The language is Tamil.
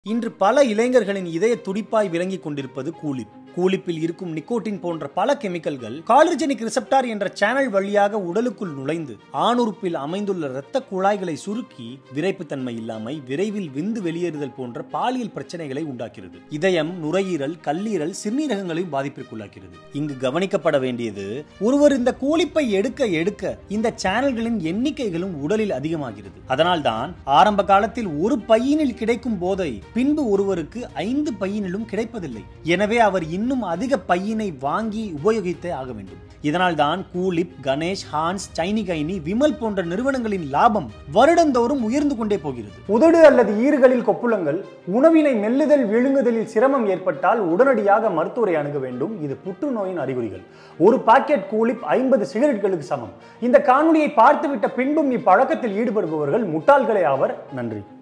இன்று பல இளைஞர்களின் இதய துடிப்பாய் விளங்கிக் கொண்டிருப்பது கூலிப் கூலிப்பில் இருக்கும் நிக்கோட்டின் போன்ற பல கெமிக்கல்கள் காலர்ஜெனிக் ரிசப்டார் என்ற சேனல் வழியாக உடலுக்குள் நுழைந்து ஆணுறுப்பில் அமைந்துள்ள இரத்த குழாய்களை சுருக்கி விரைப்புத்தன்மை இல்லாமை விரைவில் விந்து வெளியேறுதல் போன்ற பாலியல் பிரச்சனைகளை உண்டாக்கிறது இதயம் நுரையீரல் கல்லீரல் சிறுநீரகங்களையும் பாதிப்பிற்குள்ளாக்கிறது இங்கு கவனிக்கப்பட வேண்டியது ஒருவர் இந்த கூலிப்பை எடுக்க எடுக்க இந்த சேனல்களின் எண்ணிக்கைகளும் உடலில் அதிகமாகிறது அதனால்தான் ஆரம்ப காலத்தில் ஒரு பையினில் கிடைக்கும் போதை பின்பு ஒருவருக்கு ஐந்து பையினிலும் கிடைப்பதில்லை எனவே அவர் இன்னும் அதிக பையினை வாங்கி உபயோகித்தே ஆக வேண்டும் இதனால் தான் கூலிப் கணேஷ் ஹான்ஸ் சைனிகைனி விமல் போன்ற நிறுவனங்களின் லாபம் வருடந்தோறும் உயர்ந்து கொண்டே போகிறது உதடு அல்லது ஈறுகளில் கொப்புளங்கள் உணவினை மெல்லுதல் விழுங்குதலில் சிரமம் ஏற்பட்டால் உடனடியாக மருத்துவரை அணுக வேண்டும் இது புற்றுநோயின் அறிகுறிகள் ஒரு பாக்கெட் கூலிப் ஐம்பது சிகரெட்களுக்கு சமம் இந்த காணொலியை பார்த்துவிட்ட பின்பும் இப்பழக்கத்தில் ஈடுபடுபவர்கள் முட்டாள்களே ஆவர் நன்றி